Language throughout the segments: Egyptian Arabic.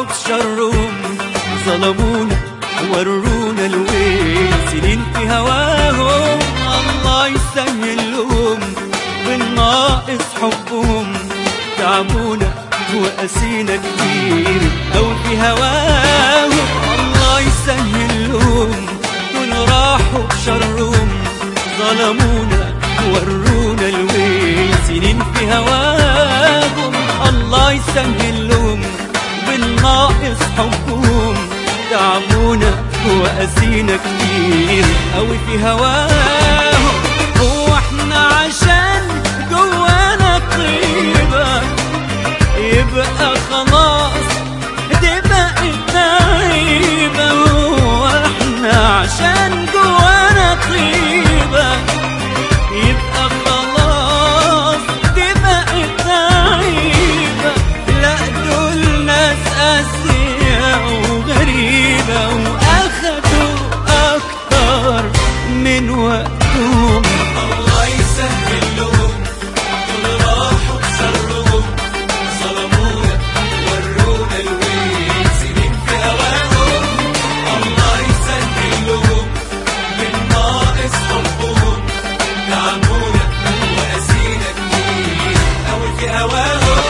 بشرهم ظلمونا ورونا الويل سنين في هواهم الله يسهلهم بالناقص حبهم تعبونا وقاسينا كتير أو في هواهم الله يسهلهم دول راحوا بشرهم ظلمونا ورونا الويل سنين في هواهم الله يسهلهم بالناقص حبهم تعبونا وقاسينا كتير أوي في هواهم هو احنا عشان جوانا طيبة يبقى خلاص دي بقت عيبة هو احنا عشان جوانا طيبة يبقى خلاص دي بقت عيبة لا دول ناس قاسية وغريبة وأخدوا أكتر من وقتهم الله يسهل لهم دول راحوا بشرهم ظلمونا ورونا الويل سنين في هواهم الله يسهل لهم بالناقص حبهم تعبونا وقاسينا كتير أوي في هواهم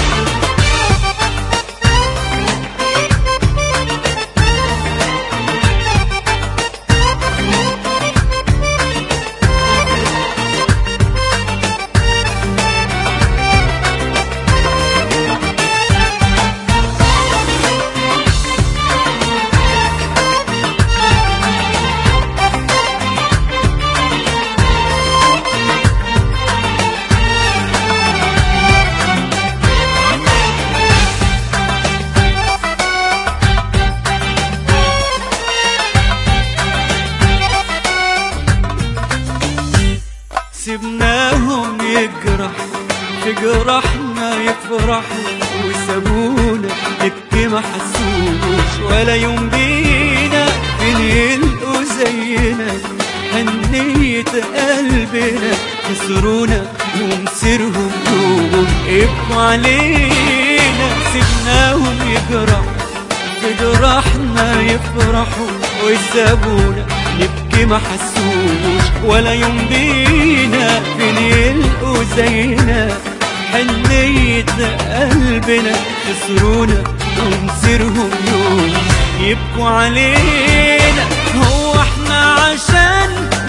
سيبناهم يجرح في جرحنا يفرحوا وسابونا نبكي ما حسوش ولا يوم بينا فين يلقوا زينا حنية قلبنا كسرونا ومسيرهم يوم ابقوا علينا سيبناهم يجرح في جراحنا يفرحوا ويسابونا نبكي ما حسوش ولا يوم بينا فين يلقوا زينا حنية قلبنا خسرونا ومسيرهم يوم يبكوا علينا هو احنا عشان